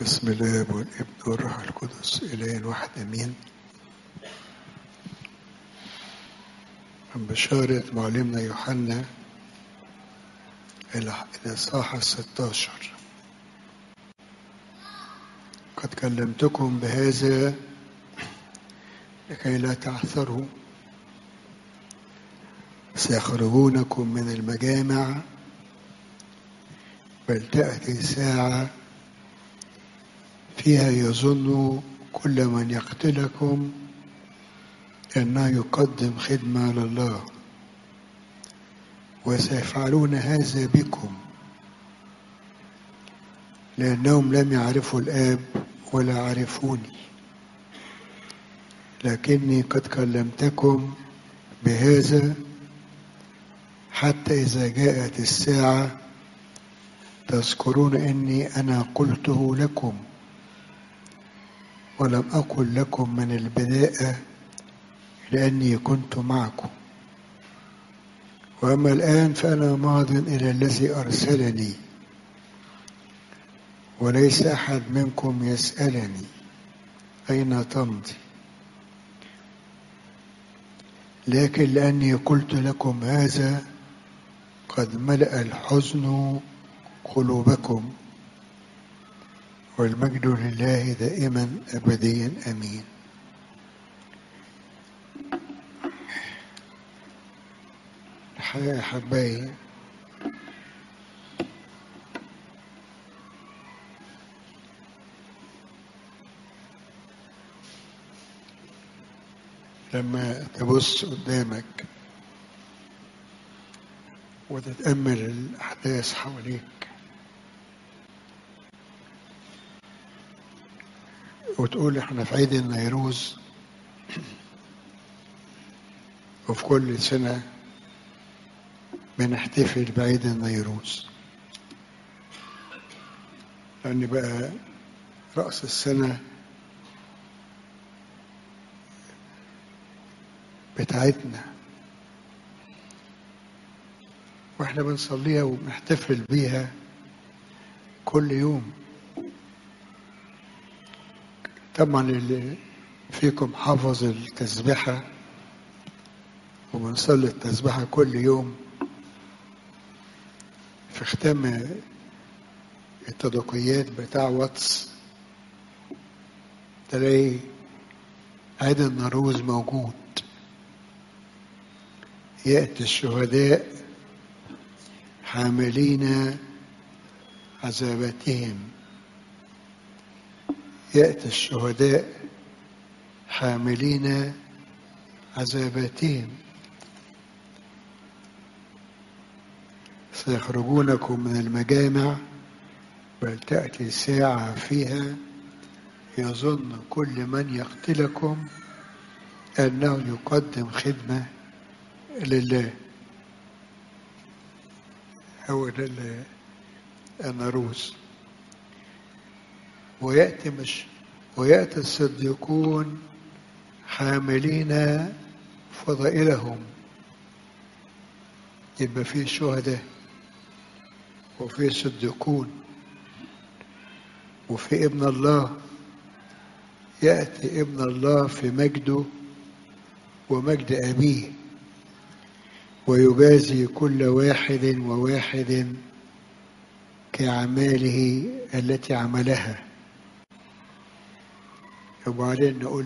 بسم الله والابن والروح القدس إله الواحد أمين من بشارة معلمنا يوحنا إلى الإصحاح الستاشر قد كلمتكم بهذا لكي لا تعثروا سيخرجونكم من المجامع بل تأتي ساعة فيها يظن كل من يقتلكم أنه يقدم خدمة لله وسيفعلون هذا بكم لأنهم لم يعرفوا الآب ولا عرفوني لكني قد كلمتكم بهذا حتى إذا جاءت الساعة تذكرون أني أنا قلته لكم ولم أقل لكم من البداية لأني كنت معكم وأما الآن فأنا ماض إلى الذي أرسلني وليس أحد منكم يسألني أين تمضي لكن لأني قلت لكم هذا قد ملأ الحزن قلوبكم والمجد لله دائما أبديا أمين الحقيقة يا حبايبي لما تبص قدامك وتتأمل الأحداث حواليك وتقول احنا في عيد النيروز وفي كل سنة بنحتفل بعيد النيروز لأن بقى رأس السنة بتاعتنا واحنا بنصليها وبنحتفل بيها كل يوم طبعا اللي فيكم حافظ التسبيحة وبنصلي التسبيحة كل يوم في ختام التدقيات بتاع واتس تلاقي عيد النروز موجود يأتي الشهداء حاملين عذاباتهم يأتي الشهداء حاملين عذاباتهم سيخرجونكم من المجامع بل تأتي ساعة فيها يظن كل من يقتلكم أنه يقدم خدمة لله هو ده الناروز ويأتي مش ويأتي الصديقون حاملين فضائلهم يبقى في شهداء وفي صديقون وفي ابن الله يأتي ابن الله في مجده ومجد أبيه ويجازي كل واحد وواحد كأعماله التي عملها وبعدين نقول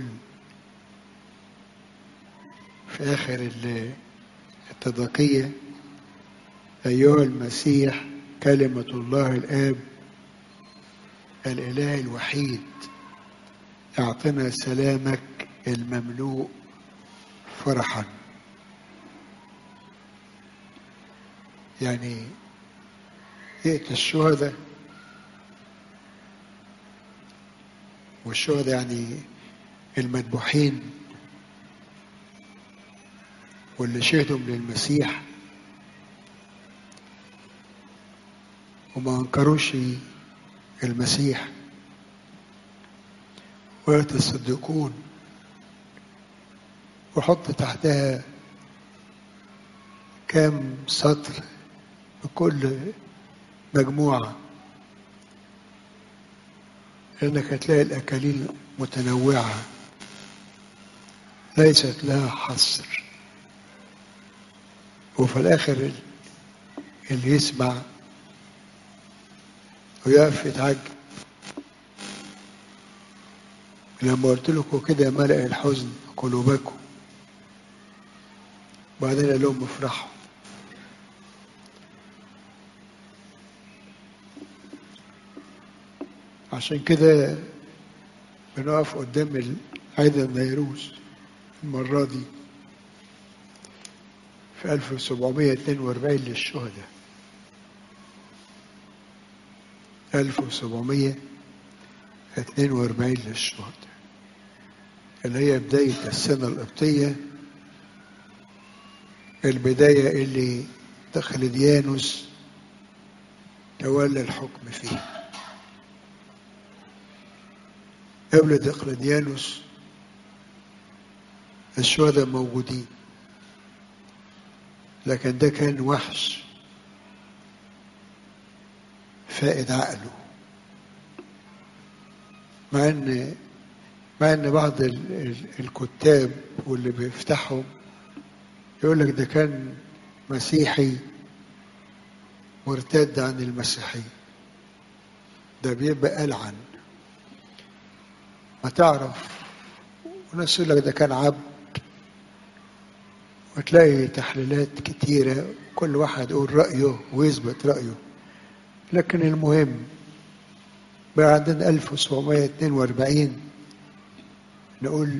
في آخر التضقية أيها المسيح كلمة الله الآب الإله الوحيد اعطنا سلامك المملوء فرحا يعني يأتي الشهداء والشهداء يعني المذبوحين واللي شهدوا للمسيح وما انكروش المسيح ويتصدقون وحط تحتها كام سطر بكل مجموعة لأنك هتلاقي الأكاليل متنوعة ليست لها حصر وفي الآخر اللي يسمع ويقف يتعجب لما قلت لكم كده ملأ الحزن قلوبكم بعدين قال لهم افرحوا عشان كده بنقف قدام عيد النيروز المرة دي في 1742 للشهداء 1742 للشهداء اللي هي بداية السنة القبطية البداية اللي دخلديانوس تولى الحكم فيها قبل دقلديانوس الشهداء موجودين لكن ده كان وحش فائد عقله مع ان مع ان بعض ال- ال- الكتاب واللي بيفتحوا يقول لك ده كان مسيحي وارتد عن المسيحية ده بيبقى ألعن ما تعرف وناس يقول لك ده كان عبد وتلاقي تحليلات كتيرة كل واحد يقول رأيه ويثبت رأيه لكن المهم بقى عندنا 1742 نقول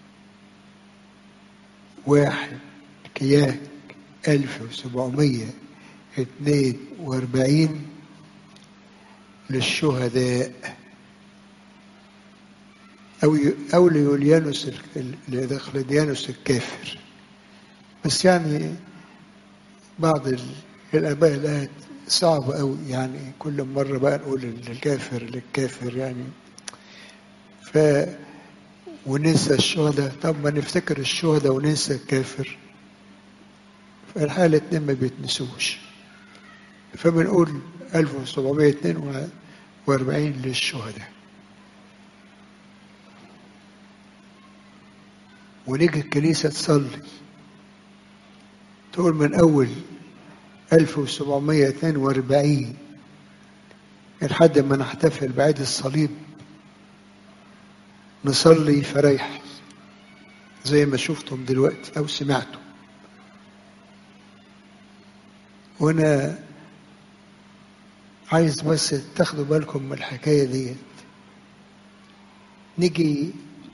واحد كياك 1742 للشهداء أو أو ليوليانوس لدخلديانوس الكافر بس يعني بعض ال- الآباء الآن صعب أوي يعني كل مرة بقى نقول للكافر للكافر يعني ف وننسى الشهداء طب ما نفتكر الشهداء وننسى الكافر فالحالة الاتنين ما بيتنسوش فبنقول 1742 للشهداء ونيجي الكنيسة تصلي تقول من أول 1742 لحد ما نحتفل بعيد الصليب نصلي فريح زي ما شفتم دلوقتي أو سمعتم وأنا عايز بس تاخدوا بالكم من الحكاية ديت نيجي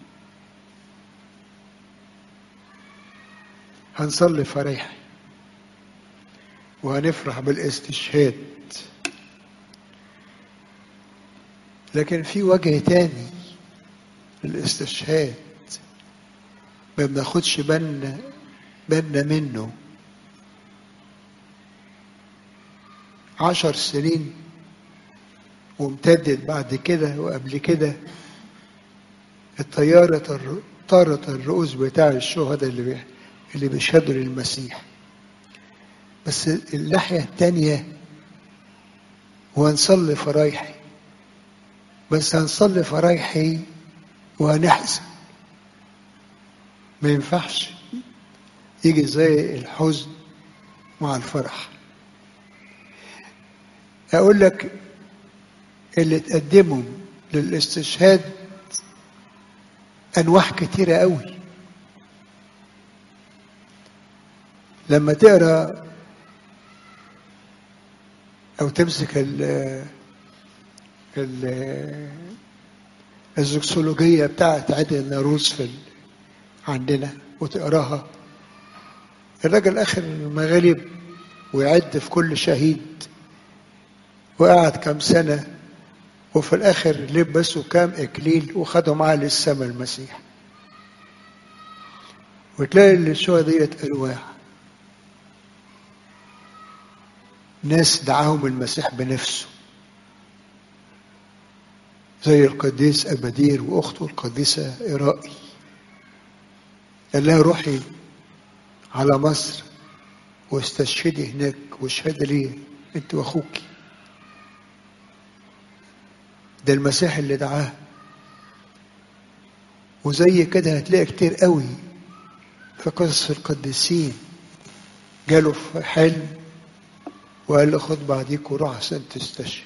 هنصلي فريح وهنفرح بالاستشهاد لكن في وجه تاني للاستشهاد ما بناخدش بالنا بالنا منه عشر سنين وامتدت بعد كده وقبل كده الطيارة الر- طارت الرؤوس بتاع الشهداء اللي بي- اللي بيشهدوا للمسيح بس الناحية التانية وهنصلي فرايحي بس هنصلي فرايحي وهنحزن ما ينفعش يجي زي الحزن مع الفرح أقول لك اللي تقدموا للاستشهاد أنواع كتيرة قوي لما تقرا او تمسك ال ال الزوكسولوجية بتاعت عيد الناروز في ال- عندنا وتقراها الراجل اخر المغالب ويعد في كل شهيد وقعد كام سنة وفي الآخر لبسوا كام إكليل وخدوا معاه للسما المسيح وتلاقي الشهداء ديت أنواع ناس دعاهم المسيح بنفسه زي القديس أبدير وأخته القديسة إيرائي قال لها روحي على مصر واستشهدي هناك واشهدي لي انت واخوكي ده المسيح اللي دعاه وزي كده هتلاقي كتير قوي في قصص القديسين جاله في حلم وقال له خد بعديك وروح عشان تستشهد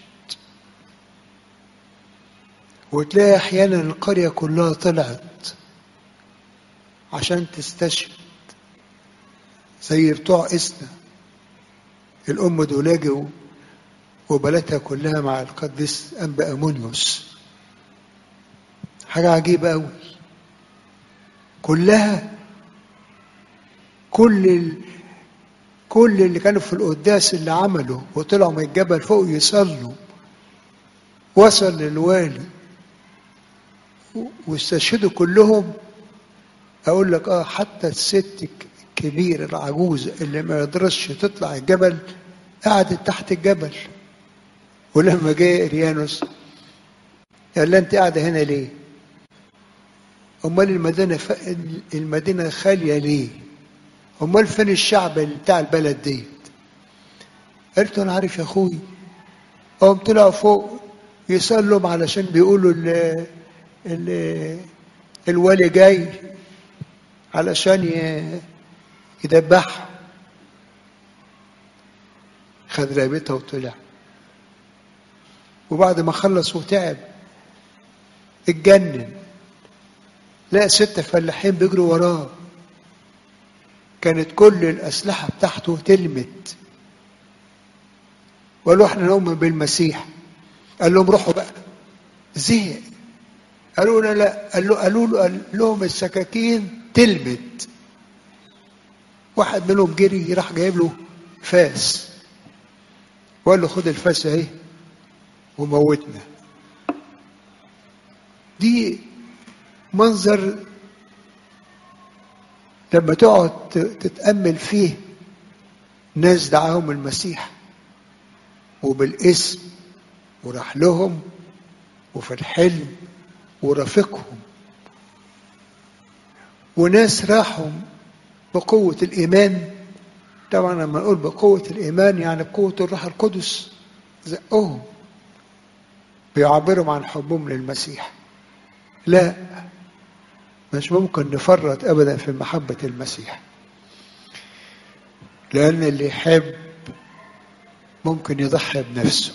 وتلاقي احيانا القريه كلها طلعت عشان تستشهد زي بتوع اسنا الام دولاجي وبلاتها كلها مع القديس انبا امونيوس حاجه عجيبه قوي كلها كل ال... كل اللي كانوا في القداس اللي عملوا وطلعوا من الجبل فوق يصلوا وصل للوالي واستشهدوا كلهم اقول لك اه حتى الست الكبيره العجوزه اللي ما يقدرش تطلع الجبل قعدت تحت الجبل ولما جه اريانوس قال لها انت قاعده هنا ليه؟ امال المدينه ف... المدينه خاليه ليه؟ امال فين الشعب بتاع البلد ديت؟ قلت له انا عارف يا اخوي قام طلعوا فوق يصلوا علشان بيقولوا ال ال الولي جاي علشان يذبحها خد رقبتها وطلع وبعد ما خلص وتعب اتجنن لقى ستة فلاحين بيجروا وراه كانت كل الأسلحة بتاعته تلمت وقالوا احنا نؤمن بالمسيح قال لهم روحوا بقى زهق قالوا له لا قال له قالوا له قال لهم السكاكين تلمت واحد منهم جري راح جايب له فاس وقال له خد الفاس اهي وموتنا دي منظر لما تقعد تتأمل فيه ناس دعاهم المسيح وبالاسم وراح لهم وفي الحلم ورافقهم وناس راحوا بقوة الإيمان طبعا لما نقول بقوة الإيمان يعني بقوة الروح القدس زقهم بيعبروا عن حبهم للمسيح لا مش ممكن نفرط أبدا في محبة المسيح لأن اللي يحب ممكن يضحي بنفسه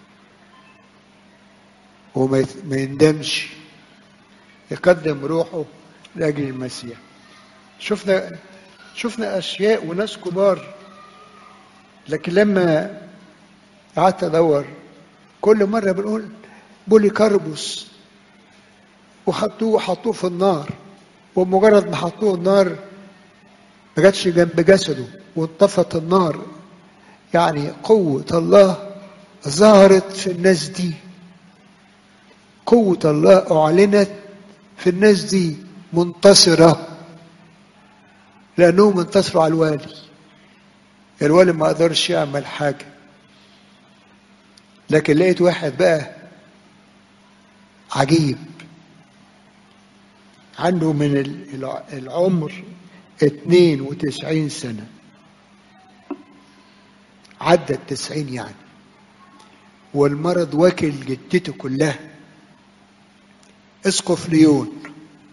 وما يندمش يقدم روحه لأجل المسيح شفنا شفنا أشياء وناس كبار لكن لما قعدت أدور كل مرة بنقول بولي كاربوس وحطوه حطوه في النار ومجرد ما حطوه النار ما جاتش جنب جسده وانطفت النار يعني قوة الله ظهرت في الناس دي قوة الله أعلنت في الناس دي منتصرة لأنهم انتصروا على الوالي الوالي ما قدرش يعمل حاجة لكن لقيت واحد بقى عجيب عنده من العمر 92 سنة عدى التسعين يعني والمرض واكل جدته كلها اسقف ليون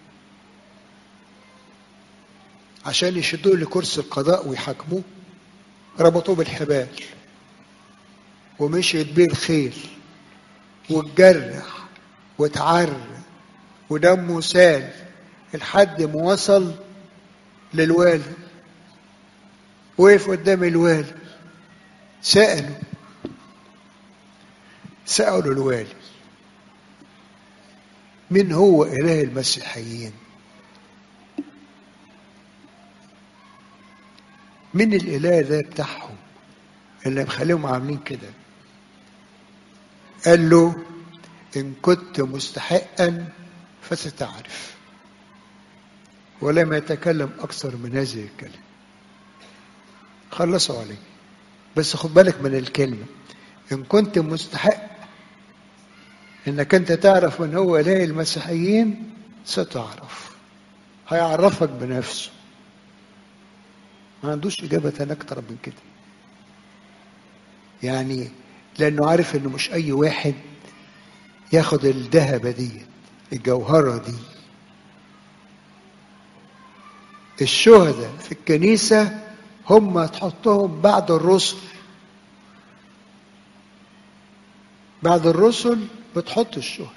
عشان يشدوه لكرسي القضاء ويحاكموه ربطوه بالحبال ومشيت بيه الخيل واتجرح واتعر ودمه سال لحد ما وصل للوالي وقف قدام الوالي سألوا سألوا الوالي من هو إله المسيحيين من الإله ده بتاعهم اللي مخليهم عاملين كده قال له إن كنت مستحقا فستعرف ولم يتكلم أكثر من هذه الكلمة خلصوا عليه بس خد بالك من الكلمة إن كنت مستحق إنك أنت تعرف من هو إله المسيحيين ستعرف هيعرفك بنفسه ما عندوش إجابة تانية أكتر من كده يعني لأنه عارف إنه مش أي واحد ياخد الذهبة دي الجوهرة دي الشهداء في الكنيسة هم تحطهم بعد الرسل بعد الرسل بتحط الشهداء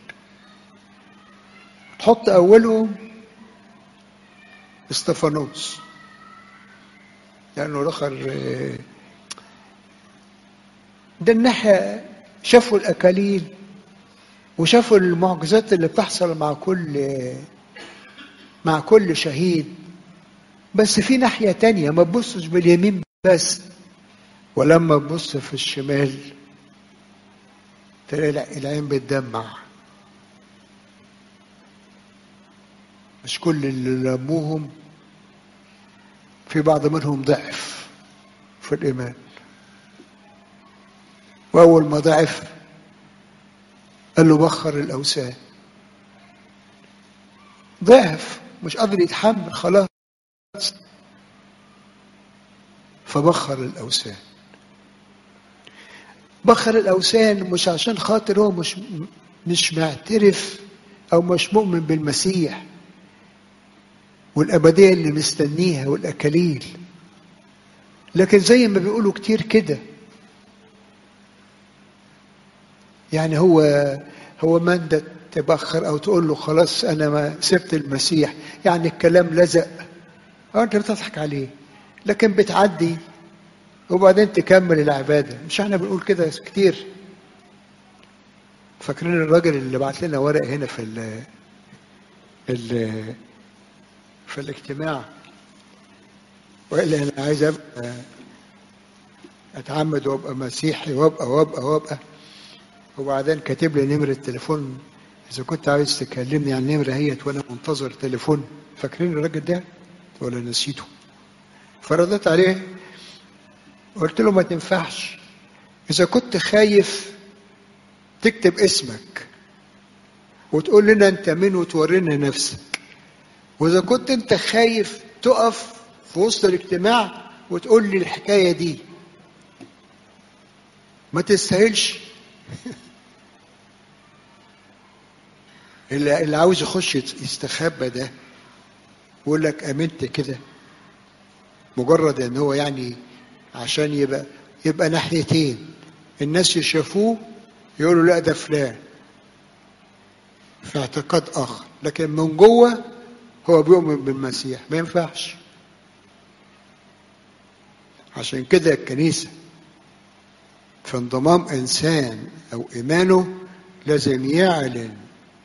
تحط أولهم استفانوس لأنه الآخر ده الناحية شافوا الأكاليل وشافوا المعجزات اللي بتحصل مع كل مع كل شهيد بس في ناحية تانية ما تبصش باليمين بس ولما تبص في الشمال تلاقي العين بتدمع مش كل اللي لموهم في بعض منهم ضعف في الإيمان وأول ما ضعف قال له بخر الأوثان ضعف مش قادر يتحمل خلاص فبخر الأوثان بخر الأوثان مش عشان خاطر هو مش مش معترف أو مش مؤمن بالمسيح والأبدية اللي مستنيها والأكاليل لكن زي ما بيقولوا كتير كده يعني هو هو ما انت تبخر او تقول له خلاص انا ما سبت المسيح يعني الكلام لزق اه انت بتضحك عليه لكن بتعدي وبعدين تكمل العباده مش احنا بنقول كده كتير فاكرين الراجل اللي بعت لنا ورق هنا في ال ال في الاجتماع وقال لي انا عايز ابقى اتعمد وابقى مسيحي وابقى وابقى وابقى وبعدين كاتب لي نمرة تليفون إذا كنت عايز تكلمني عن النمرة هيت وأنا منتظر تليفون فاكرين الراجل ده ولا نسيته فردت عليه قلت له ما تنفعش إذا كنت خايف تكتب اسمك وتقول لنا أنت مين وتورينا نفسك وإذا كنت أنت خايف تقف في وسط الاجتماع وتقول لي الحكاية دي ما تستاهلش اللي, اللي عاوز يخش يستخبى ده يقول لك امنت كده مجرد ان هو يعني عشان يبقى يبقى ناحيتين الناس يشافوه يقولوا لا ده فلان في اعتقاد اخر لكن من جوه هو بيؤمن بالمسيح ما ينفعش عشان كده الكنيسه في انضمام انسان او ايمانه لازم يعلن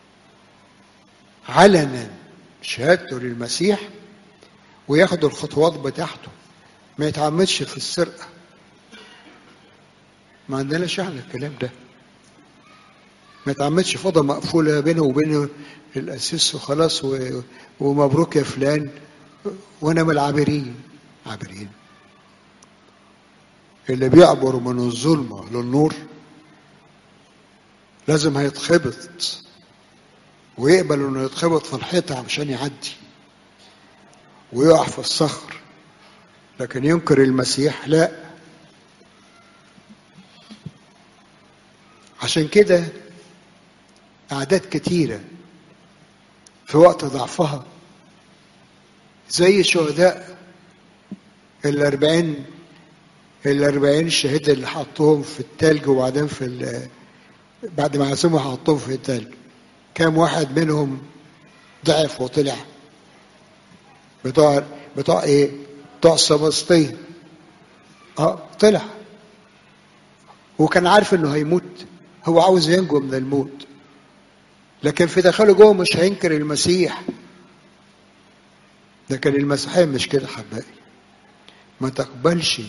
علنا شهادته للمسيح وياخد الخطوات بتاعته ما يتعمدش في السرقه ما عندناش احنا الكلام ده ما يتعمدش في اوضه مقفوله بينه وبين الاسيس وخلاص و... ومبروك يا فلان وانا من العابرين عابرين اللي بيعبر من الظلمة للنور لازم هيتخبط ويقبل انه يتخبط في الحيطة عشان يعدي ويقع في الصخر لكن ينكر المسيح لا عشان كده أعداد كتيرة في وقت ضعفها زي شهداء الأربعين الأربعين الشهيد اللي حطوهم في التلج وبعدين في بعد ما عزموا حطوهم في التلج كام واحد منهم ضعف وطلع بتوع بتوع ايه؟ بتوع سبسطين اه طلع وكان عارف انه هيموت هو عاوز ينجو من الموت لكن في داخله جوه مش هينكر المسيح لكن المسيحية مش كده حبايبي ما تقبلش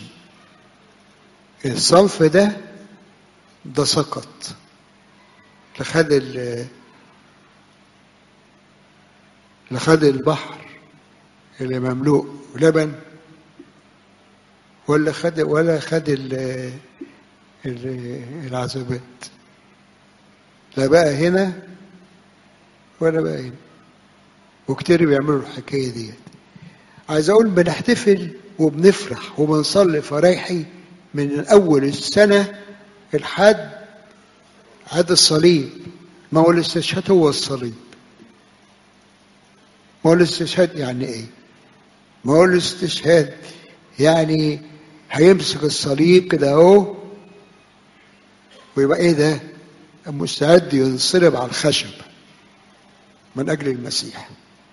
الصنف ده ده سقط لخد ال لخد البحر اللي مملوء لبن ولا خد ولا خد ال العذابات لا بقى هنا ولا بقى هنا وكتير بيعملوا الحكايه ديت عايز اقول بنحتفل وبنفرح وبنصلي فرايحي من اول السنه لحد عيد الصليب ما هو الاستشهاد هو الصليب ما هو الاستشهاد يعني ايه ما هو الاستشهاد يعني هيمسك الصليب كده اهو ويبقى ايه ده مستعد ينصلب على الخشب من اجل المسيح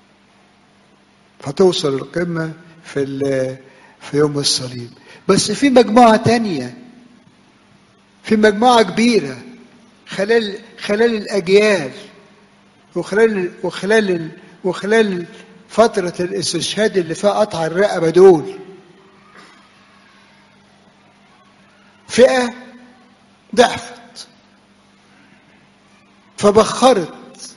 فتوصل القمه في في يوم الصليب بس في مجموعه تانية في مجموعه كبيره خلال خلال الاجيال وخلال وخلال وخلال فتره الاستشهاد اللي فيها قطع الرقبه دول فئه ضعفت فبخرت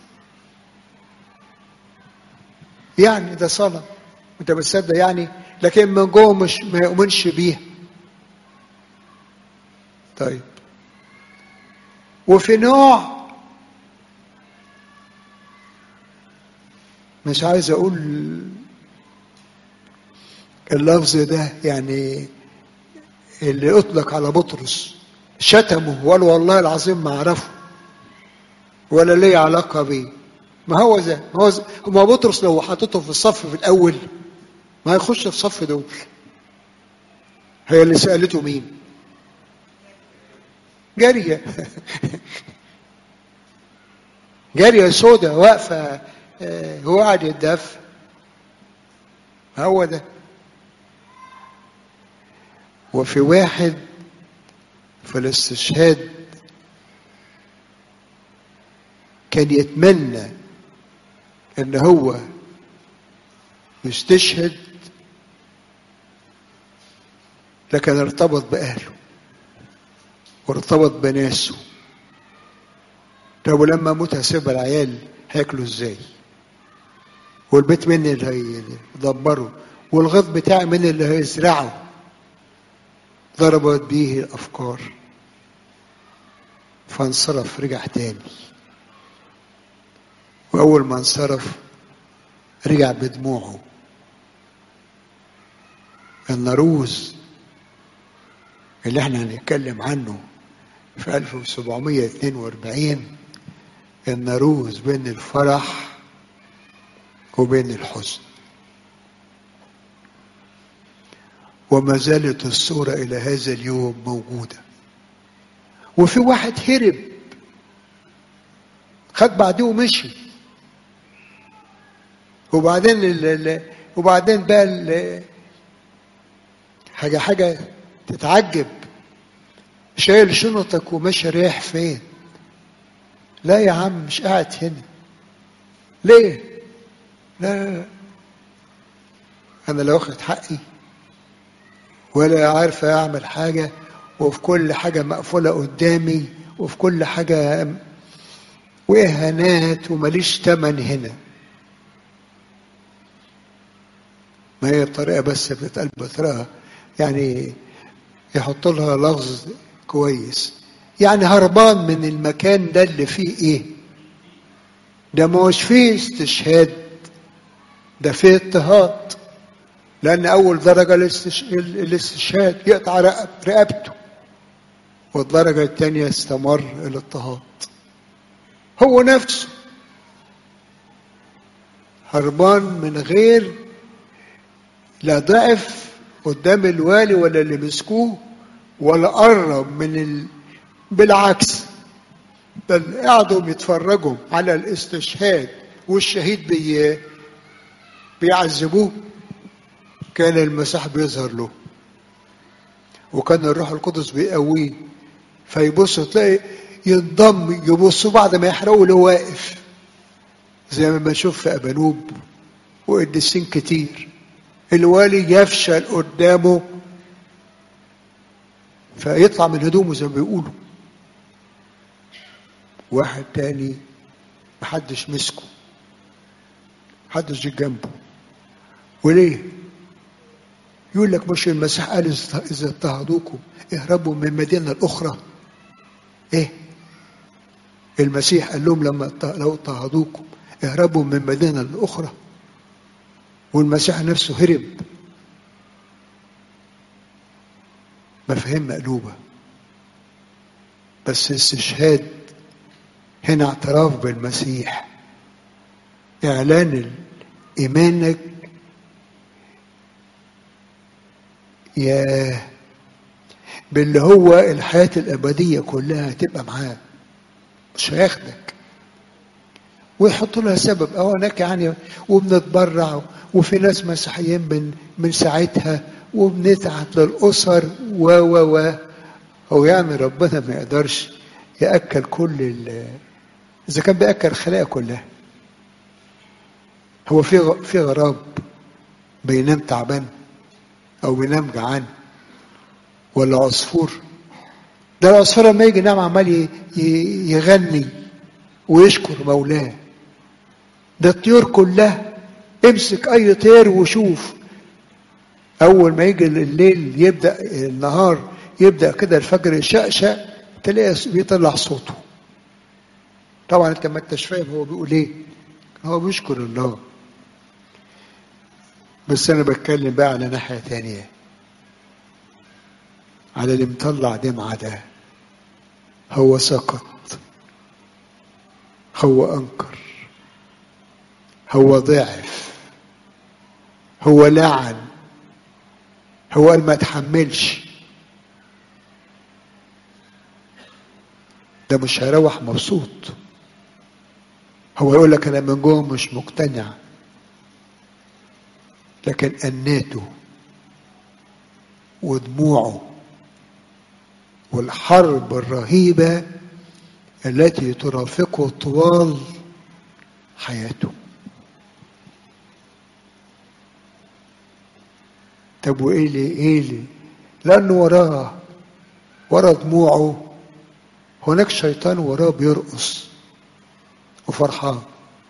يعني ده صلاة انت بتصدق يعني لكن من جوه مش ما يؤمنش بيها طيب وفي نوع مش عايز اقول اللفظ ده يعني اللي اطلق على بطرس شتمه وقال والله العظيم ما اعرفه ولا ليه علاقه بيه ما هو ده ما هو ما بطرس لو حطيته في الصف في الاول ما هيخش في صف دول هي اللي سالته مين جاريه جاريه سودة واقفه هو قاعد يتدفى هو ده وفي واحد في الاستشهاد كان يتمنى ان هو يستشهد لكن ارتبط باهله وارتبط بناسه طب ولما اموت هسيب العيال هياكلوا ازاي والبيت مين اللي هيدبره والغيط بتاعي مين اللي هيزرعه ضربت به الافكار فانصرف رجع تاني واول ما انصرف رجع بدموعه النروز اللي احنا هنتكلم عنه في 1742 النروز بين الفرح وبين الحزن وما زالت الصورة إلى هذا اليوم موجودة وفي واحد هرب خد بعديه ومشي وبعدين ال ال وبعدين بقى ال حاجة حاجة تتعجب شايل شنطك وماشي رايح فين لا يا عم مش قاعد هنا ليه لا, لا. انا لا واخد حقي ولا عارف اعمل حاجه وفي كل حاجه مقفوله قدامي وفي كل حاجه واهانات ومليش تمن هنا ما هي الطريقه بس بتتقال بطريقه يعني يحط لها لفظ كويس يعني هربان من المكان ده اللي فيه ايه ده مش فيه استشهاد ده فيه اضطهاد لأن أول درجة الاستشهاد يقطع رقبته والدرجة الثانية استمر الاضطهاد هو نفسه هربان من غير لا ضعف قدام الوالي ولا اللي مسكوه ولا قرب من ال... بالعكس بل قعدوا يتفرجوا على الاستشهاد والشهيد بي... بيعذبوه كان المسيح بيظهر له وكان الروح القدس بيقويه فيبص تلاقي ينضم يبصوا بعد ما يحرقوا له واقف زي ما بنشوف في ابانوب وقديسين كتير الوالي يفشل قدامه فيطلع من هدومه زي ما بيقولوا واحد تاني محدش مسكه محدش جه جنبه وليه يقول لك مش المسيح قال اذا اضطهدوكم اهربوا من المدينه الاخرى ايه المسيح قال لهم لما لو اضطهدوكم اهربوا من المدينه الاخرى والمسيح نفسه هرب مفاهيم مقلوبه بس استشهاد هنا اعتراف بالمسيح اعلان ايمانك يا باللي هو الحياة الأبدية كلها هتبقى معاه مش هياخدك ويحط لها سبب أو هناك يعني وبنتبرع وفي ناس مسيحيين من من ساعتها وبنتعب للأسر و و و هو يعني ربنا ما يقدرش يأكل كل ال إذا كان بيأكل الخلايا كلها هو في في غراب بينام تعبان أو بينام جعان ولا عصفور ده العصفور لما يجي ينام عمال يغني ويشكر مولاه ده الطيور كلها امسك اي طير وشوف اول ما يجي الليل يبدا النهار يبدا كده الفجر يشقشق تلاقي بيطلع صوته طبعا انت ما انتش فاهم هو بيقول ايه هو بيشكر الله بس انا بتكلم بقى على ناحيه تانيه على اللي مطلع دمعة ده هو سقط هو أنكر هو ضعف هو لعن هو قال ما تحملش ده مش هيروح مبسوط هو يقول لك انا من جوه مش مقتنع لكن اناته ودموعه والحرب الرهيبة التي ترافقه طوال حياته طب وايه اللي ايه اللي لانه وراه ورا دموعه هناك شيطان وراه بيرقص وفرحان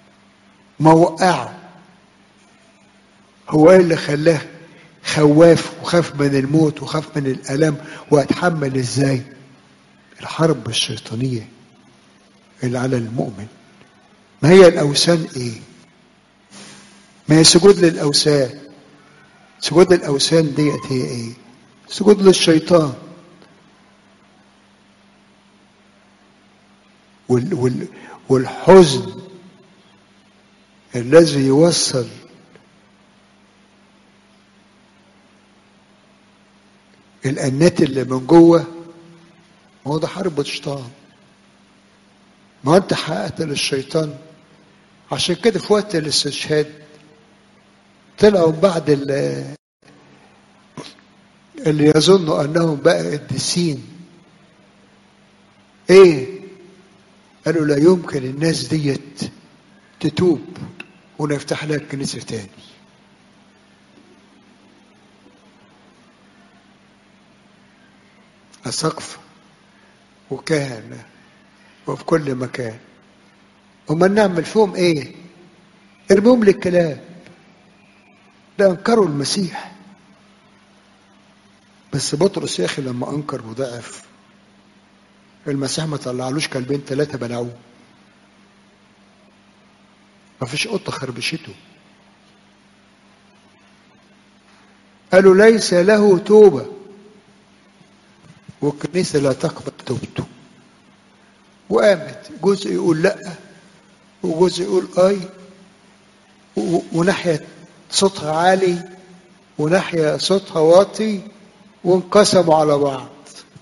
موقعه هو ايه اللي خلاه خواف وخاف من الموت وخاف من الالم واتحمل ازاي الحرب الشيطانيه اللي على المؤمن ما هي الاوثان ايه ما هي سجود للاوثان سجود الاوثان ديت هي ايه سجود للشيطان وال وال والحزن الذي يوصل الأنات اللي من جوه ما هو ده حرب الشيطان ما انت حققت للشيطان عشان كده في وقت الاستشهاد طلعوا بعد اللي يظنوا انهم بقى قديسين ايه قالوا لا يمكن الناس ديت تتوب ونفتح لها كنيسه تاني أسقف وكهنة وفي كل مكان وما نعمل فيهم ايه ارميهم للكلاب ده انكروا المسيح بس بطرس يا اخي لما انكر وضعف المسيح ما طلعلوش كلبين ثلاثه بلعوه ما فيش قطه خربشته قالوا ليس له توبه والكنيسة لا تقبل توبته وقامت جزء يقول لا وجزء يقول اي وناحية صوتها عالي وناحية صوتها واطي وانقسموا على بعض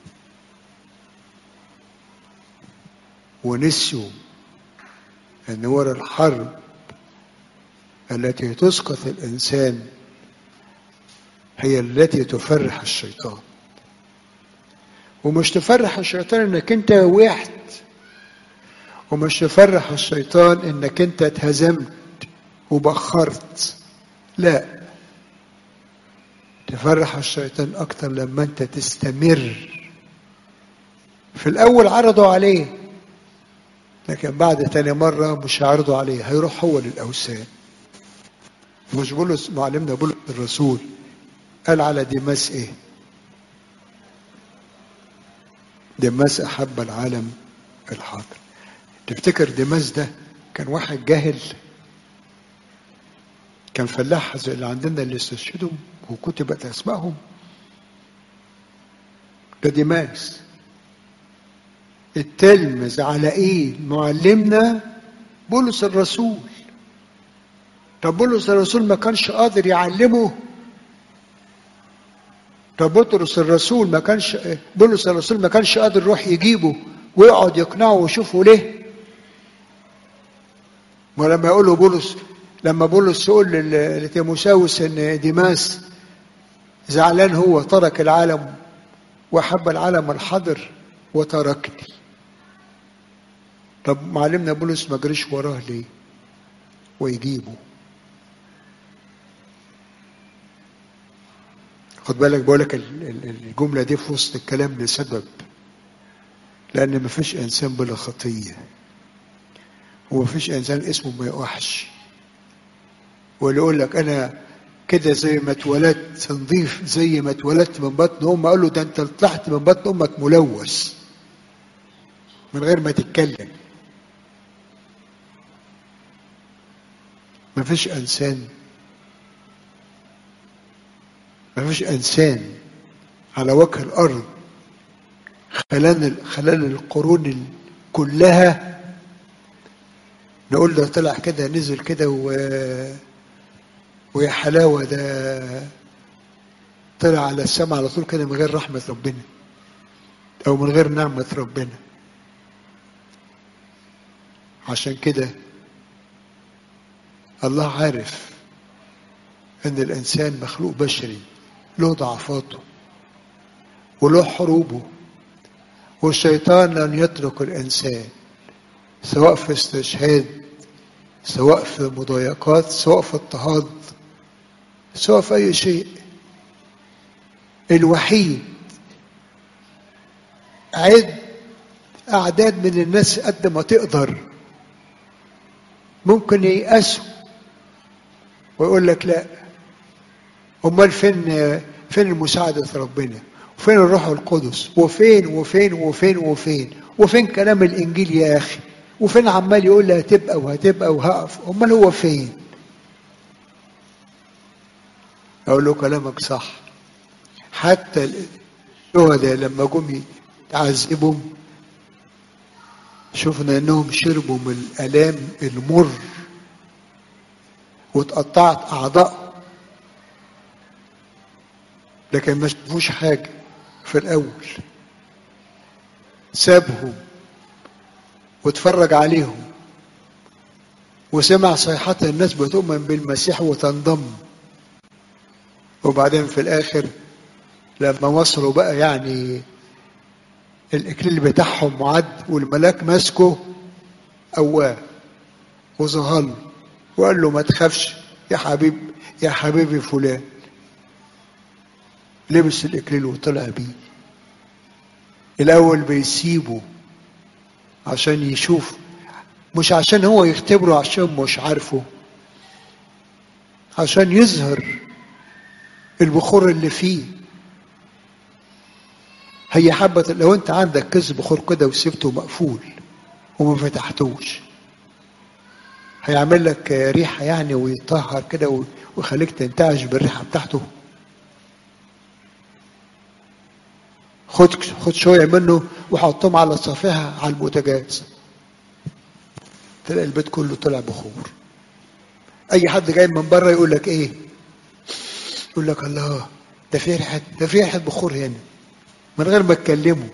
ونسيوا ان ورا الحرب التي تسقط الانسان هي التي تفرح الشيطان ومش تفرح الشيطان انك انت وقعت ومش تفرح الشيطان انك انت اتهزمت وبخرت لا تفرح الشيطان اكتر لما انت تستمر في الاول عرضوا عليه لكن بعد تاني مرة مش هيعرضوا عليه هيروح هو للأوثان مش بولس معلمنا بولس الرسول قال على ديماس ايه ديماس أحب العالم الحاضر تفتكر ديماس ده كان واحد جاهل كان فلاح زي اللي عندنا اللي استشهدوا وكتبت أسمائهم ده ديماس التلمذ على ايه معلمنا بولس الرسول طب بولس الرسول ما كانش قادر يعلمه طب بطرس الرسول ما كانش بولس الرسول ما كانش قادر يروح يجيبه ويقعد يقنعه ويشوفه ليه ولما يقول له بولس لما بولس يقول لتيموساوس ان ديماس زعلان هو ترك العالم وحب العالم الحاضر وتركني طب معلمنا بولس ما جريش وراه ليه ويجيبه خد بالك بقولك الجملة دي في وسط الكلام لسبب لأن ما فيش إنسان بلا خطية وما فيش إنسان اسمه ما يقحش واللي يقول لك أنا كده زي ما اتولدت نظيف زي ما اتولدت من بطن أم أقول له ده أنت طلعت من بطن أمك ملوث من غير ما تتكلم ما فيش إنسان ما فيش إنسان على وجه الأرض خلال خلال القرون كلها نقول ده طلع كده نزل كده و ويا حلاوة ده طلع على السماء على طول كده من غير رحمة ربنا أو من غير نعمة ربنا عشان كده الله عارف ان الانسان مخلوق بشري له ضعفاته وله حروبه والشيطان لن يترك الانسان سواء في استشهاد سواء في مضايقات سواء في اضطهاد سواء في اي شيء الوحيد عد اعداد من الناس قد ما تقدر ممكن ييأسوا ويقول لك لا امال فين فين مساعدة ربنا وفين الروح القدس وفين وفين وفين وفين وفين كلام الانجيل يا اخي وفين عمال يقول لي هتبقى وهتبقى وهقف امال هو فين اقول له كلامك صح حتى الشهداء لما جم تعذبهم شفنا انهم شربوا من الالام المر واتقطعت اعضاء لكن ما شافوش حاجه في الاول سابهم واتفرج عليهم وسمع صيحة الناس بتؤمن بالمسيح وتنضم وبعدين في الآخر لما وصلوا بقى يعني الإكليل بتاعهم معد والملاك ماسكه قواه وظهر له وقال له ما تخافش يا حبيب يا حبيبي فلان لبس الإكليل وطلع بيه الأول بيسيبه عشان يشوف مش عشان هو يختبره عشان مش عارفه عشان يظهر البخور اللي فيه هي حبة لو انت عندك كيس بخور كده وسبته مقفول وما فتحتوش هيعمل لك ريحة يعني ويطهر كده ويخليك تنتعش بالريحة بتاعته خد خد شوية منه وحطهم على صفيحة على البوتاجاز تلاقي البيت كله طلع بخور أي حد جاي من بره يقول لك إيه؟ يقول لك الله ده في ريحة ده في ريحة بخور هنا من غير ما تكلمه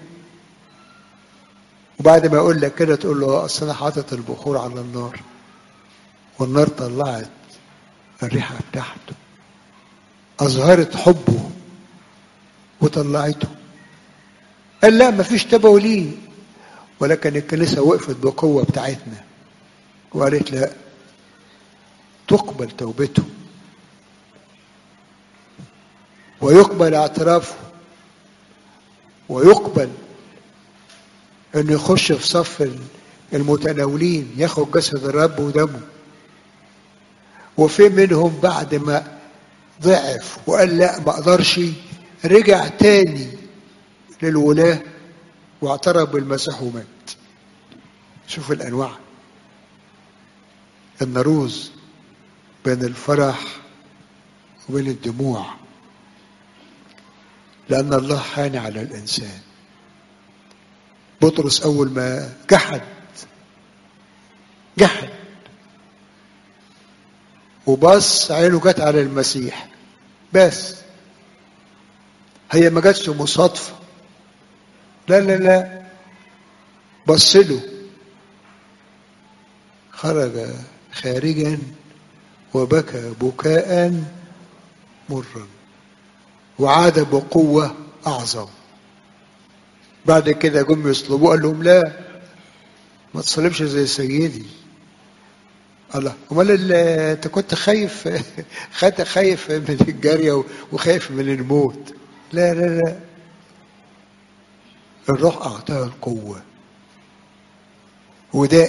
وبعد ما يقول لك كده تقول له اصل انا حاطط البخور على النار والنار طلعت الريحه بتاعته اظهرت حبه وطلعته قال لا مفيش تبعه ليه ولكن الكنيسه وقفت بقوه بتاعتنا وقالت لا تقبل توبته ويقبل اعترافه ويقبل انه يخش في صف المتناولين ياخد جسد الرب ودمه وفي منهم بعد ما ضعف وقال لا ما اقدرش رجع تاني للولاة واعترف بالمسيح ومات شوف الانواع النروز بين الفرح وبين الدموع لأن الله حان على الإنسان بطرس أول ما جحد جحد وبص عينه جت على المسيح بس هي ما جاتش مصادفة لا لا لا بص له خرج خارجا وبكى بكاء مرا وعاد بقوة أعظم بعد كده جم يصلبوه قال لهم لا ما تصلبش زي سيدي الله امال انت كنت خايف خدت خايف من الجاريه وخايف من الموت لا لا لا الروح اعطاها القوه وده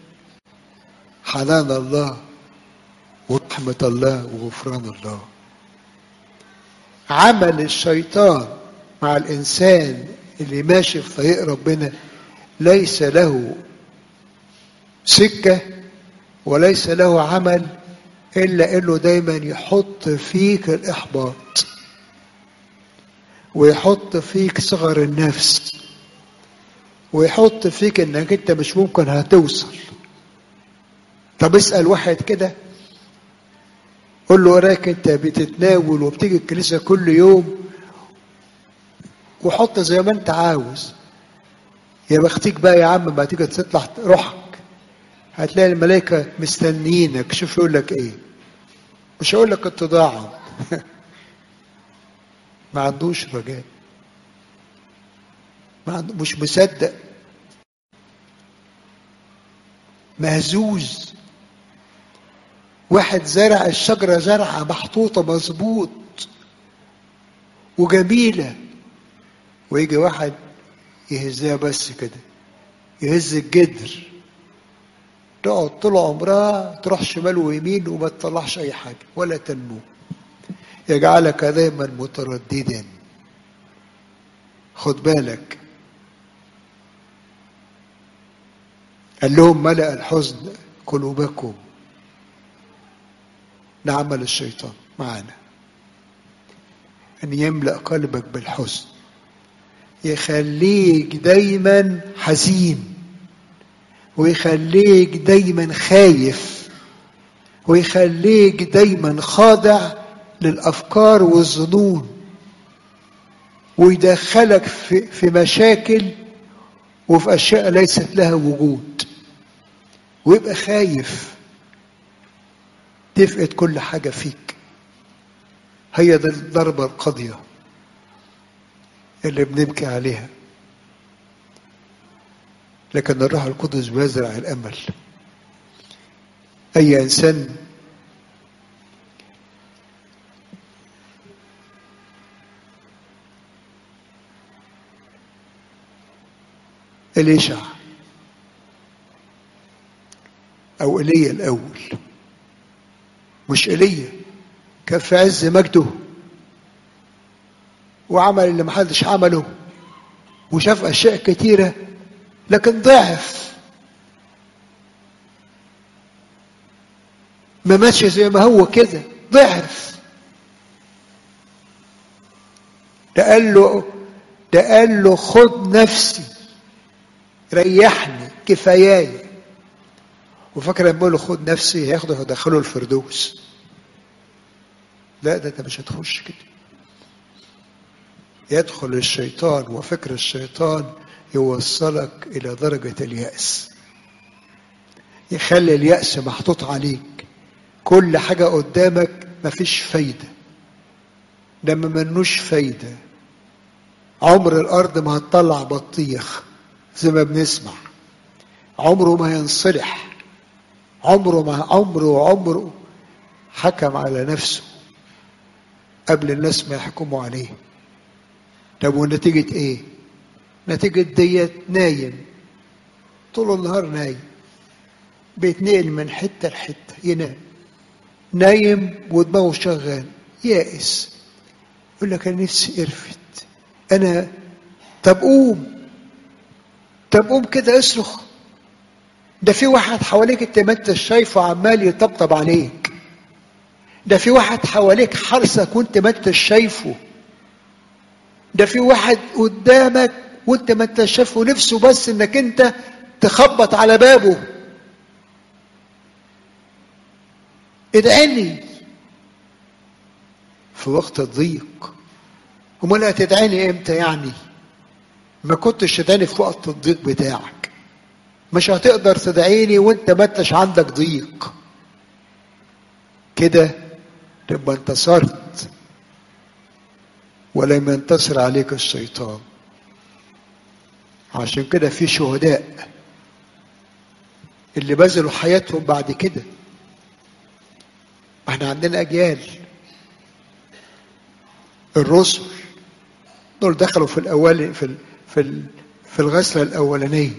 حنان الله ورحمه الله وغفران الله عمل الشيطان مع الانسان اللي ماشي في طريق ربنا ليس له سكه وليس له عمل الا انه دايما يحط فيك الاحباط ويحط فيك صغر النفس ويحط فيك انك انت مش ممكن هتوصل طب اسال واحد كده قول له وراك انت بتتناول وبتيجي الكنيسه كل يوم وحط زي ما انت عاوز يا بختيك بقى يا عم ما تيجي تطلع روحك هتلاقي الملائكة مستنيينك شوف يقول لك ايه مش هقول لك اتضاعا ما عندوش رجاء ما عنده مش مصدق مهزوز واحد زرع الشجرة زرعة محطوطة مظبوط وجميلة ويجي واحد يهزها بس كده يهز الجدر تقعد طول عمرها تروح شمال ويمين وما تطلعش اي حاجه ولا تنمو يجعلك دايما مترددا خد بالك قال لهم ملأ الحزن قلوبكم ده عمل الشيطان معانا ان يملأ قلبك بالحزن يخليك دايما حزين ويخليك دايما خايف ويخليك دايما خاضع للافكار والظنون ويدخلك في, في مشاكل وفي اشياء ليست لها وجود ويبقى خايف تفقد كل حاجه فيك هي دي الضربه القاضيه اللي بنبكي عليها لكن الروح القدس بيزرع الامل اي انسان اليشع او ايليا الاول مش ايليا كان في عز مجده وعمل اللي محدش عمله وشاف اشياء كتيره لكن ضعف ما ماشي زي ما هو كده ضعف ده قال له ده قال له خد نفسي ريحني كفاياي وفاكر لما يقول له خد نفسي هياخده يدخله الفردوس لا ده انت مش هتخش كده يدخل الشيطان وفكر الشيطان يوصلك إلى درجة اليأس يخلي اليأس محطوط عليك كل حاجة قدامك مفيش فايدة ده ما منوش فايدة عمر الأرض ما هتطلع بطيخ زي ما بنسمع عمره ما ينصلح عمره ما عمره عمره حكم على نفسه قبل الناس ما يحكموا عليه طب ونتيجة ايه؟ نتيجة ديت نايم طول النهار نايم بيتنقل من حتة لحتة ينام نايم ودماغه شغال يائس يقول لك انا نفسي قرفت انا طب قوم طب قوم كده اصرخ ده في واحد حواليك انت ما انت شايفه عمال يطبطب عليك ده في واحد حواليك حرسك وانت ما انت شايفه ده في واحد قدامك وانت ما انت شايفه نفسه بس انك انت تخبط على بابه ادعيني في وقت الضيق امال هتدعيني امتى يعني ما كنتش تدعيني في وقت الضيق بتاعك مش هتقدر تدعيني وانت ما انتش عندك ضيق كده تبقى انتصرت ولم ينتصر عليك الشيطان عشان كده في شهداء اللي بذلوا حياتهم بعد كده احنا عندنا اجيال الرسل دول دخلوا في الاول في ال في ال في الغسله الاولانيه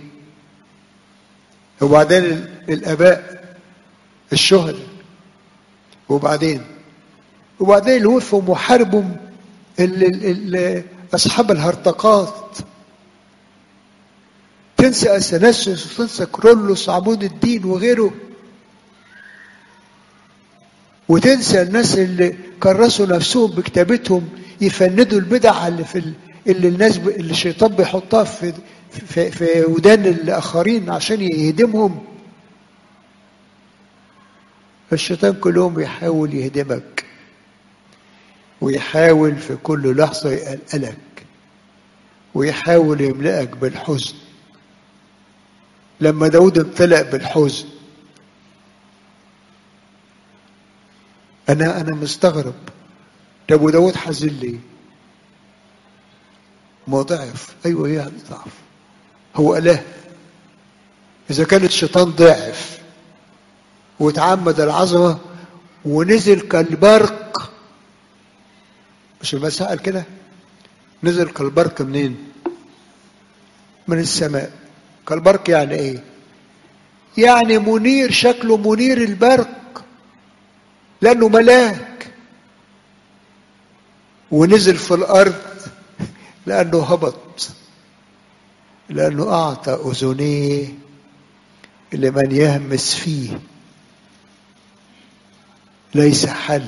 وبعدين الاباء الشهداء وبعدين وبعدين اللي وقفوا وحاربوا اصحاب الهرطقات تنسى اثناسيوس وتنسى كرولوس عمود الدين وغيره وتنسى الناس اللي كرسوا نفسهم بكتابتهم يفندوا البدع اللي في ال... اللي الناس ب... اللي الشيطان بيحطها في في, في ودان الاخرين عشان يهدمهم الشيطان كل يوم بيحاول يهدمك ويحاول في كل لحظة يقلقلك ويحاول يملأك بالحزن لما داود امتلأ بالحزن أنا أنا مستغرب طب وداود حزن ليه؟ ما ضعف أيوه يعني ضعف هو إله إذا كان الشيطان ضعف وتعمد العظمة ونزل كالبرق مش المسيح قال كده نزل كالبرق منين من السماء كالبرق يعني ايه يعني منير شكله منير البرق لانه ملاك ونزل في الارض لانه هبط لانه اعطى اذنيه لمن يهمس فيه ليس حل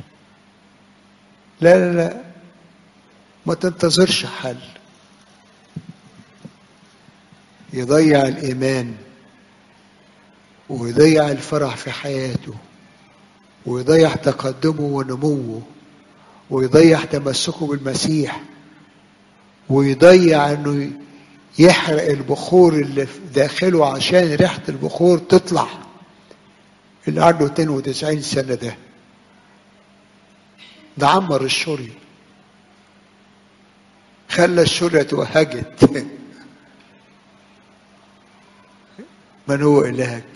لا لا لا ما تنتظرش حل يضيع الإيمان ويضيع الفرح في حياته ويضيع تقدمه ونموه ويضيع تمسكه بالمسيح ويضيع انه يحرق البخور اللي في داخله عشان ريحة البخور تطلع اللي عنده 92 سنة ده ده عمر الشورية خلى الشورية توهجت من هو إلهك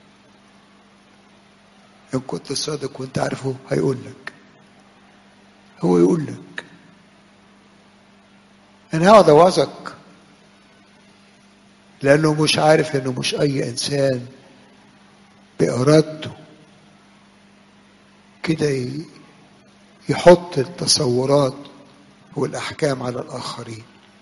إن كنت صادق وأنت عارفه هيقول لك هو يقول لك أنا هقعد أوعظك لأنه مش عارف إنه مش أي إنسان بإرادته كده يحط التصورات والأحكام على الآخرين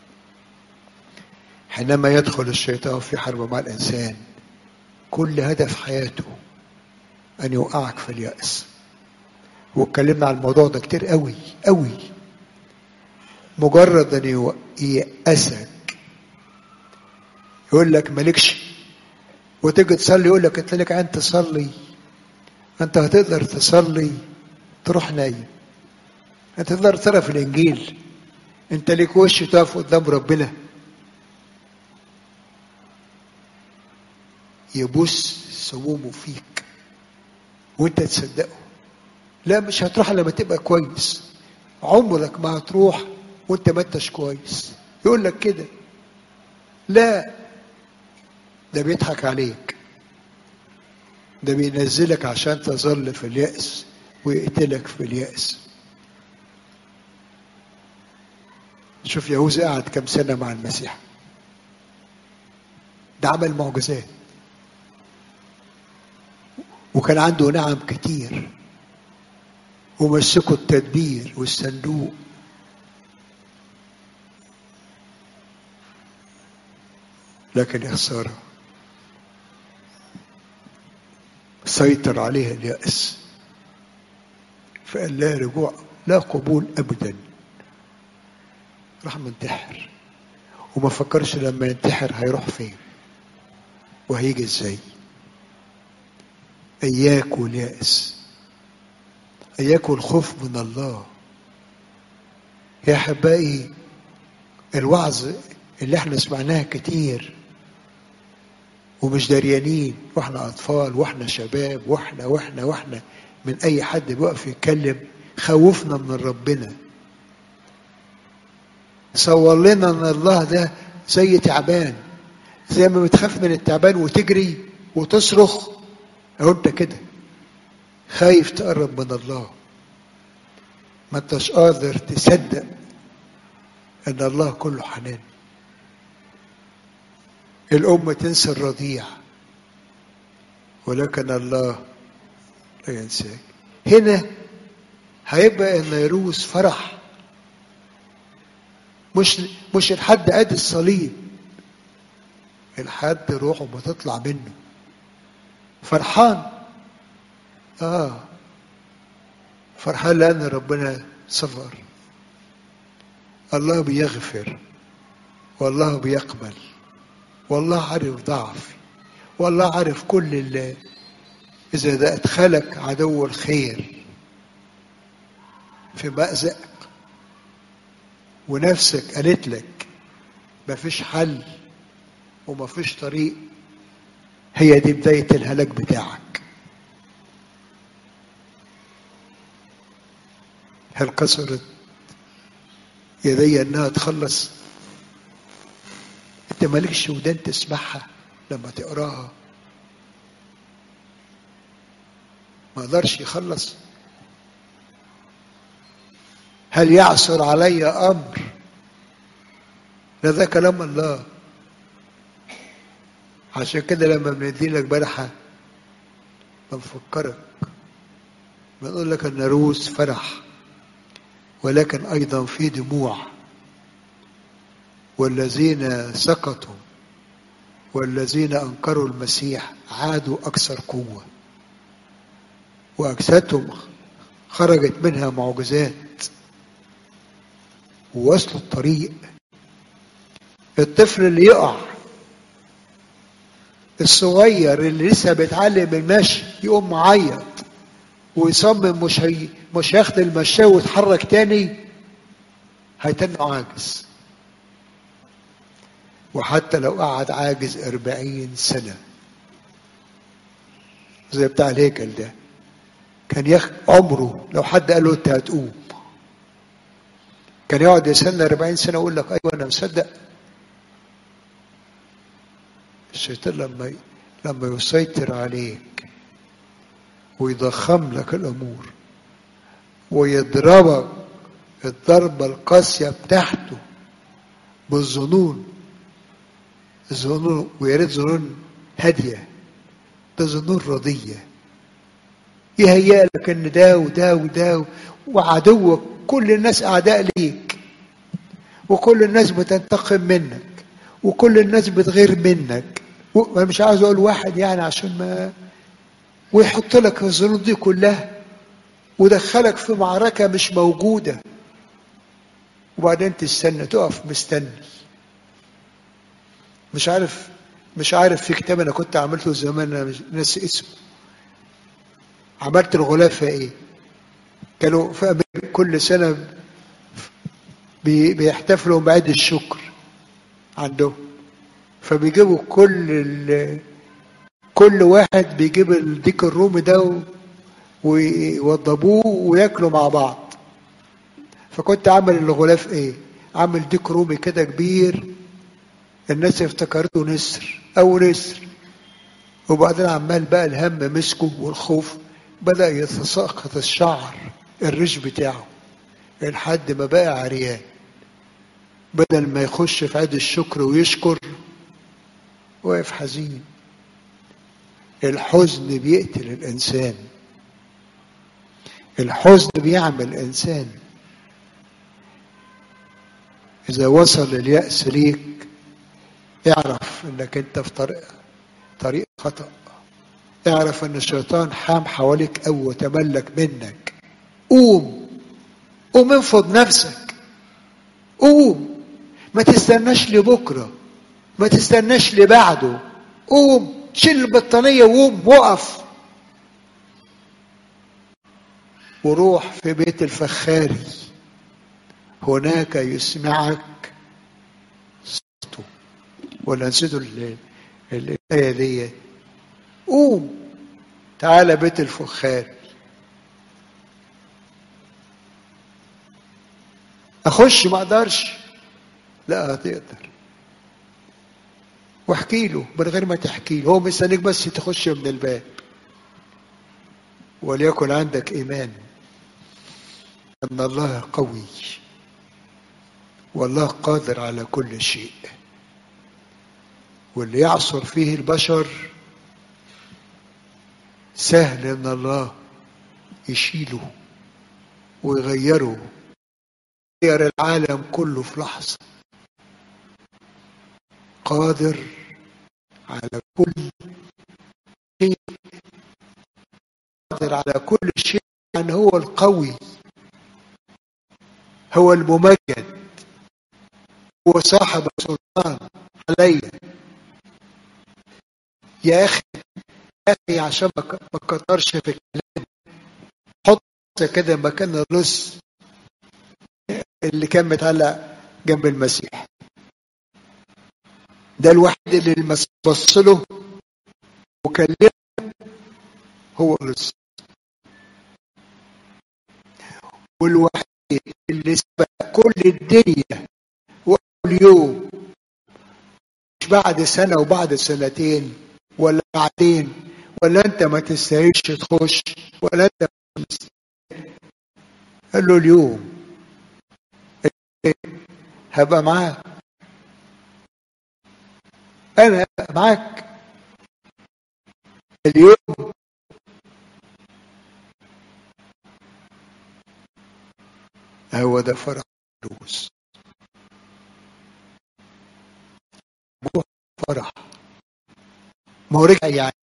حينما يدخل الشيطان في حرب مع الإنسان كل هدف حياته أن يوقعك في اليأس واتكلمنا عن الموضوع ده كتير قوي قوي مجرد أن ييأسك يقول لك مالكش وتيجي تصلي يقول لك انت لك عين تصلي انت هتقدر تصلي تروح نايم انت تقدر تقرا في الانجيل انت ليك وش تقف قدام ربنا يبص سمومه فيك وانت تصدقه لا مش هتروح لما تبقى كويس عمرك ما هتروح وانت ما انتش كويس يقول لك كده لا ده بيضحك عليك ده بينزلك عشان تظل في اليأس ويقتلك في اليأس شوف يهوذا قعد كم سنة مع المسيح ده عمل معجزات وكان عنده نعم كتير ومسكوا التدبير والصندوق لكن يا خساره سيطر عليها اليأس فقال لا رجوع لا قبول أبدا راح منتحر وما فكرش لما ينتحر هيروح فين وهيجي ازاي اياك واليأس اياك والخوف من الله يا احبائي الوعظ اللي احنا سمعناها كتير ومش دريانين واحنا اطفال واحنا شباب واحنا واحنا واحنا من اي حد بيقف يتكلم خوفنا من ربنا صور لنا ان الله ده زي تعبان زي ما بتخاف من التعبان وتجري وتصرخ اهو انت كده خايف تقرب من الله ما انتش قادر تصدق ان الله كله حنان الام تنسى الرضيع ولكن الله لا ينساك هنا هيبقى النيروس فرح مش مش الحد قد الصليب الحد روحه بتطلع منه فرحان اه فرحان لان ربنا صبر الله بيغفر والله بيقبل والله عارف ضعفي والله عارف كل اللي إذا ده أدخلك عدو الخير في مأزق ونفسك قالت لك مفيش حل ومفيش طريق هي دي بداية الهلاك بتاعك هل كسرت يدي انها تخلص انت مالكش ودان تسمعها لما تقراها ما قدرش يخلص هل يعثر علي امر لا ده كلام الله عشان كده لما بندي لك برحه بنفكرك بنقول لك الناروس فرح ولكن ايضا في دموع والذين سقطوا والذين انكروا المسيح عادوا اكثر قوه واجسادهم خرجت منها معجزات ووصلوا الطريق الطفل اللي يقع الصغير اللي لسه بيتعلم المشي يقوم معيط ويصمم مش هي مش هياخد المشاه ويتحرك تاني هيتنه عاجز وحتى لو قعد عاجز أربعين سنة زي بتاع الهيكل ده كان ياخد عمره لو حد قال له انت هتقوم كان يقعد يستنى 40 سنة ويقول لك ايوه انا مصدق الشيطان لما لما يسيطر عليك ويضخم لك الامور ويضربك الضربة القاسية بتاعته بالظنون الظنون ويا ريت ظنون هادية ده ظنون رضية يهيأ لك ان ده وده وده وعدوك كل الناس اعداء ليك وكل الناس بتنتقم منك وكل الناس بتغير منك وانا مش عاوز اقول واحد يعني عشان ما ويحط لك الظنون دي كلها ودخلك في معركة مش موجودة وبعدين تستنى تقف مستني مش عارف مش عارف في كتاب انا كنت عملته زمان انا ناسي اسمه عملت الغلاف في ايه كانوا في أمريكا كل سنة بي بيحتفلوا بعيد الشكر عندهم فبيجيبوا كل ال... كل واحد بيجيب الديك الرومي ده ويوضبوه وياكلوا مع بعض فكنت عامل الغلاف ايه عامل ديك رومي كده كبير الناس افتكرته نسر او نسر وبعدين عمال بقى الهم مسكه والخوف بدأ يتساقط الشعر الريش بتاعه لحد ما بقى عريان بدل ما يخش في عيد الشكر ويشكر واقف حزين الحزن بيقتل الإنسان الحزن بيعمل إنسان إذا وصل اليأس ليك اعرف إنك أنت في طريق طريق خطأ اعرف إن الشيطان حام حواليك أو وتملك منك قوم قوم انفض نفسك قوم ما تستناش لبكرة ما تستناش لبعده قوم شيل البطانية وقوم وقف وروح في بيت الفخاري هناك يسمعك صوته ولا نسيتوا الآية دي قوم تعالى بيت الفخاري اخش ما اقدرش لا هتقدر واحكي له من غير ما تحكي له هو مستنيك بس تخش من الباب وليكن عندك ايمان ان الله قوي والله قادر على كل شيء واللي يعصر فيه البشر سهل ان الله يشيله ويغيره يغير العالم كله في لحظة قادر على كل شيء قادر على كل شيء يعني هو القوي هو الممجد هو صاحب السلطان علي يا اخي يا اخي عشان ما كترش في الكلام حط كده مكان الرز اللي كان متعلق جنب المسيح ده الوحيد اللي المسيح بص له وكلمه هو الرز والوحيد اللي سبق كل الدنيا وكل يوم مش بعد سنة وبعد سنتين ولا بعدين ولا انت ما تستاهلش تخش ولا انت قال له اليوم هبقى معاك انا هبقى معاك اليوم هو ده فرح الفلوس فرح ما هو رجع يعني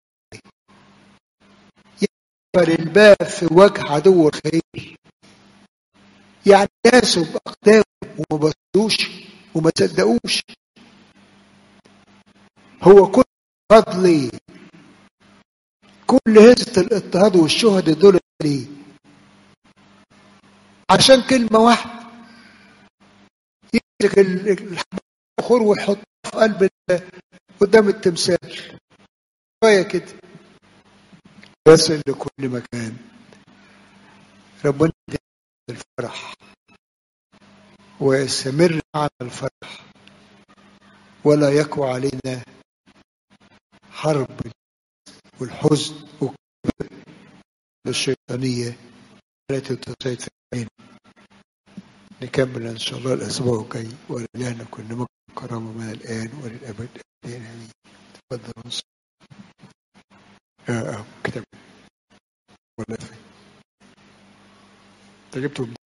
يقبل الباب في وجه عدو الخير يعني داسوا بأقدامه وما بصوش وما صدقوش هو كل فضلي كل هزة الاضطهاد والشهداء دول ليه عشان كلمة واحدة يمسك البخور ويحطه في قلب قدام التمثال شوية كده يصل لكل مكان ربنا الفرح ويستمر على الفرح ولا يقوى علينا حرب والحزن والكبر الشيطانية التي تسيطر علينا نكمل إن شاء الله الأسبوع الجاي ولله كل مكان كرامة من الآن وللأبد آمين تفضل آه آه كتاب ولا فين انت جبته